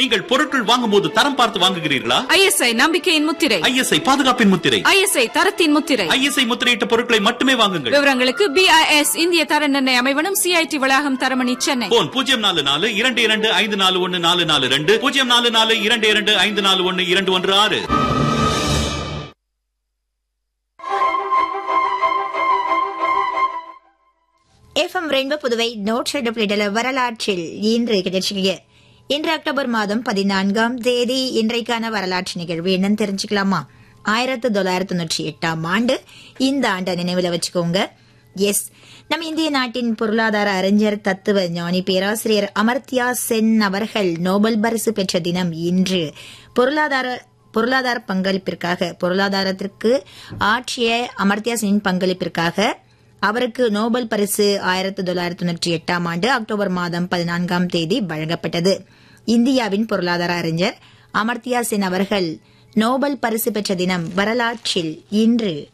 நீங்கள் பொருட்கள் வாங்கும் போது தரம் பார்த்து வாங்குகிறீர்களா ஐஎஸ்ஐ நம்பிக்கையின் முத்திரை ஐஎஸ்ஐ பாதுகாப்பின் முத்திரை ஐஎஸ்ஐ தரத்தின் முத்திரை ஐஎஸ்ஐ முத்திரையிட்ட பொருட்களை மட்டுமே வாங்குங்கள் விவரங்களுக்கு பிஐஎஸ் இந்திய தர நிர்ணய அமைவனம் சிஐடி வளாகம் தரமணி சென்னை போன் பூஜ்ஜியம் நாலு நாலு இரண்டு இரண்டு ஐந்து நாலு ஒன்னு நாலு நாலு ரெண்டு பூஜ்ஜியம் நாலு நாலு இரண்டு இரண்டு ஐந்து நாலு ஒன்னு இரண்டு ஒன்று ஆறு எஃப்எம் ரெயின்போ புதுவை நோட் ஷெட் வரலாற்றில் இன்று கிடைச்சிக்க இன்று அக்டோபர் மாதம் பதினான்காம் தேதி இன்றைக்கான வரலாற்று நிகழ்வு என்னன்னு தெரிஞ்சுக்கலாமா ஆயிரத்தி தொள்ளாயிரத்தி தொண்ணூற்றி எட்டாம் ஆண்டு இந்த ஆண்டை நினைவுல வச்சுக்கோங்க எஸ் நம் இந்திய நாட்டின் பொருளாதார அறிஞர் தத்துவ ஞானி பேராசிரியர் அமர்த்தியா சென் அவர்கள் நோபல் பரிசு பெற்ற தினம் இன்று பொருளாதார பொருளாதார பங்களிப்பிற்காக பொருளாதாரத்திற்கு ஆற்றிய அமர்த்தியா சென் பங்களிப்பிற்காக அவருக்கு நோபல் பரிசு ஆயிரத்தி தொள்ளாயிரத்தி தொண்ணூற்றி எட்டாம் ஆண்டு அக்டோபர் மாதம் பதினான்காம் தேதி வழங்கப்பட்டது இந்தியாவின் பொருளாதார அறிஞர் அமர்த்தியா சென் அவர்கள் நோபல் பரிசு பெற்ற தினம் வரலாற்றில் இன்று